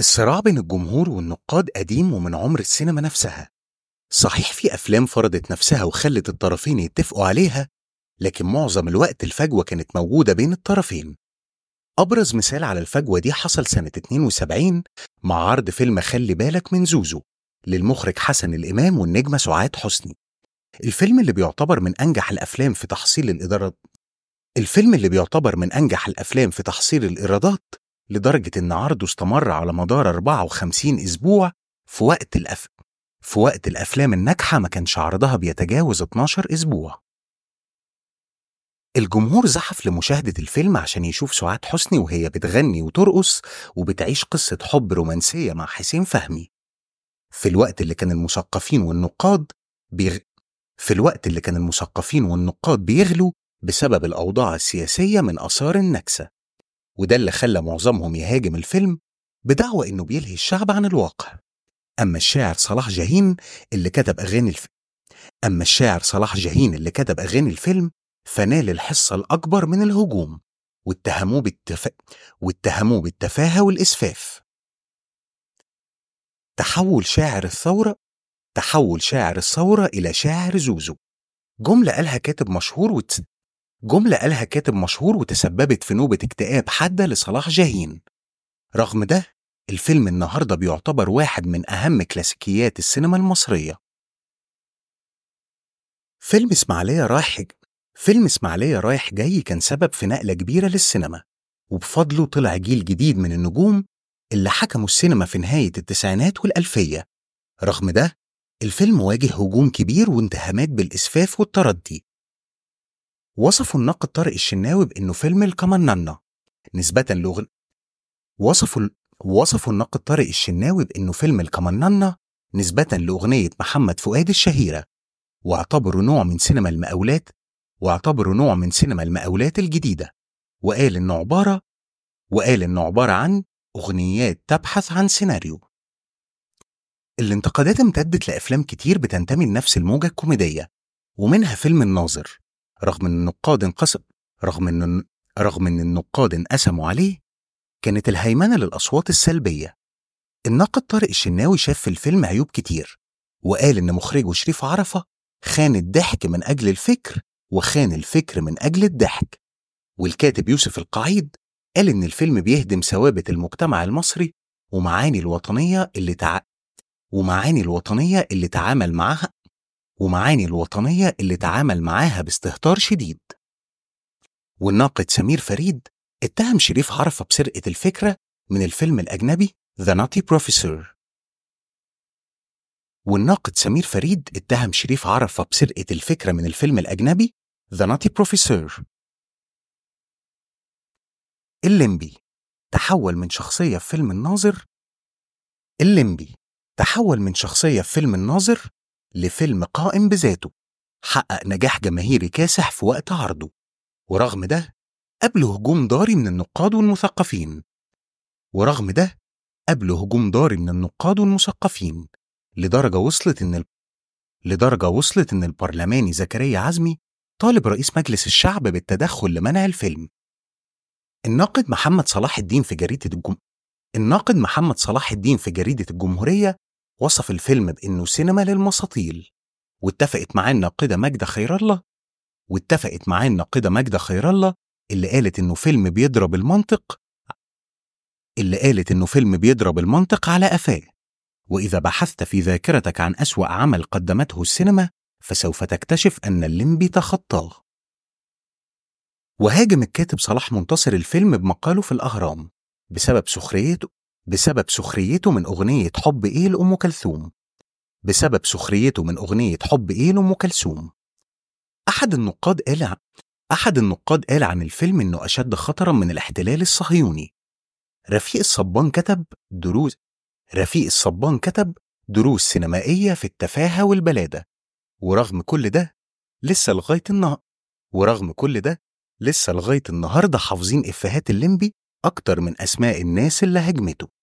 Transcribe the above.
الصراع بين الجمهور والنقاد قديم ومن عمر السينما نفسها صحيح في أفلام فرضت نفسها وخلت الطرفين يتفقوا عليها لكن معظم الوقت الفجوة كانت موجودة بين الطرفين أبرز مثال على الفجوة دي حصل سنة 72 مع عرض فيلم خلي بالك من زوزو للمخرج حسن الإمام والنجمة سعاد حسني الفيلم اللي بيعتبر من أنجح الأفلام في تحصيل الإدارات الفيلم اللي بيعتبر من أنجح الأفلام في تحصيل الإيرادات لدرجة إن عرضه استمر على مدار 54 أسبوع في وقت الأف... في وقت الأفلام الناجحة ما كانش عرضها بيتجاوز 12 أسبوع. الجمهور زحف لمشاهدة الفيلم عشان يشوف سعاد حسني وهي بتغني وترقص وبتعيش قصة حب رومانسية مع حسين فهمي. في الوقت اللي كان المثقفين والنقاد بيغ... في الوقت اللي كان المثقفين والنقاد بيغلوا بسبب الأوضاع السياسية من آثار النكسة. وده اللي خلى معظمهم يهاجم الفيلم بدعوى إنه بيلهي الشعب عن الواقع. أما الشاعر صلاح جاهين اللي كتب أغاني الف... أما الشاعر صلاح جاهين اللي كتب أغاني الفيلم فنال الحصة الأكبر من الهجوم واتهموه بالتف... واتهموه بالتفاهة والإسفاف. تحول شاعر الثورة تحول شاعر الثورة إلى شاعر زوزو. جملة قالها كاتب مشهور وت... جملة قالها كاتب مشهور وتسببت في نوبة اكتئاب حادة لصلاح جاهين. رغم ده الفيلم النهارده بيعتبر واحد من أهم كلاسيكيات السينما المصرية. فيلم إسماعيلية رايح فيلم إسماعيلية رايح جاي كان سبب في نقلة كبيرة للسينما، وبفضله طلع جيل جديد من النجوم اللي حكموا السينما في نهاية التسعينات والألفية. رغم ده الفيلم واجه هجوم كبير واتهامات بالإسفاف والتردي. وصفوا الناقد طارق الشناوي بإنه فيلم الكمننة نسبة لغن وصفوا وصفوا الناقد طارق الشناوي بإنه فيلم الكمننة نسبة لأغنية محمد فؤاد الشهيرة واعتبروا نوع من سينما المقاولات واعتبروا نوع من سينما المقاولات الجديدة وقال إنه عبارة وقال إنه عبارة عن أغنيات تبحث عن سيناريو الانتقادات امتدت لأفلام كتير بتنتمي لنفس الموجة الكوميدية ومنها فيلم الناظر رغم ان النقاد انقسم رغم ان رغم ان النقاد انقسموا عليه كانت الهيمنه للاصوات السلبيه الناقد طارق الشناوي شاف في الفيلم عيوب كتير وقال ان مخرجه شريف عرفه خان الضحك من اجل الفكر وخان الفكر من اجل الضحك والكاتب يوسف القعيد قال ان الفيلم بيهدم ثوابت المجتمع المصري ومعاني الوطنيه اللي تع... ومعاني الوطنيه اللي تعامل معها ومعاني الوطنية اللي تعامل معاها باستهتار شديد والناقد سمير فريد اتهم شريف عرفة بسرقة الفكرة من الفيلم الأجنبي The Nutty Professor والناقد سمير فريد اتهم شريف عرفة بسرقة الفكرة من الفيلم الأجنبي The Nutty Professor الليمبي تحول من شخصية في فيلم الناظر الليمبي تحول من شخصية في فيلم الناظر لفيلم قائم بذاته حقق نجاح جماهيري كاسح في وقت عرضه ورغم ده قابله هجوم ضاري من النقاد والمثقفين ورغم ده قابله هجوم ضاري من النقاد والمثقفين لدرجة وصلت إن ال... لدرجة وصلت إن البرلماني زكريا عزمي طالب رئيس مجلس الشعب بالتدخل لمنع الفيلم الناقد محمد صلاح الدين في جريدة الجم... الناقد محمد صلاح الدين في جريدة الجمهورية وصف الفيلم بإنه سينما للمساطيل واتفقت معاه الناقدة ماجدة خير الله واتفقت معاه الناقدة ماجدة خير الله اللي قالت إنه فيلم بيضرب المنطق اللي قالت إنه فيلم بيضرب المنطق على قفاه وإذا بحثت في ذاكرتك عن أسوأ عمل قدمته السينما فسوف تكتشف أن الليمبي تخطاه وهاجم الكاتب صلاح منتصر الفيلم بمقاله في الأهرام بسبب سخريته بسبب سخريته من أغنية حب إيه لأم كلثوم بسبب سخريته من أغنية حب إيه لأم كلثوم أحد النقاد قال عن أحد النقاد قال عن الفيلم إنه أشد خطرا من الاحتلال الصهيوني رفيق الصبان كتب دروس رفيق الصبان كتب دروس سينمائية في التفاهة والبلادة ورغم كل ده لسه لغاية النهار ورغم كل ده لسه لغاية النهاردة حافظين إفيهات الليمبي أكتر من أسماء الناس اللي هجمته